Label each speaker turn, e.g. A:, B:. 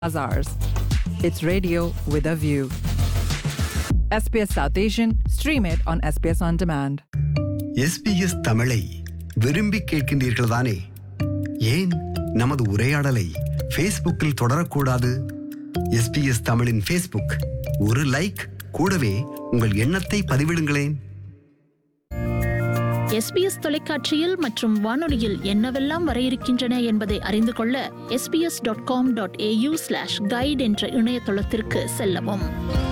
A: as ours. It's radio with a view. SBS South Asian, stream it on SBS On Demand.
B: SBS தமிழை விரும்பி கேட்கின்றீர்கள் தானே ஏன் நமது உரையாடலை ஃபேஸ்புக்கில் தொடரக்கூடாது எஸ்பிஎஸ் தமிழின் ஃபேஸ்புக் ஒரு லைக் கூடவே உங்கள் எண்ணத்தை பதிவிடுங்களேன்
C: எஸ்பிஎஸ் தொலைக்காட்சியில் மற்றும் வானொலியில் என்னவெல்லாம் வர இருக்கின்றன என்பதை அறிந்து கொள்ள SBS dot com dot AU slash guide என்ற இணையதளத்திற்கு செல்லவும்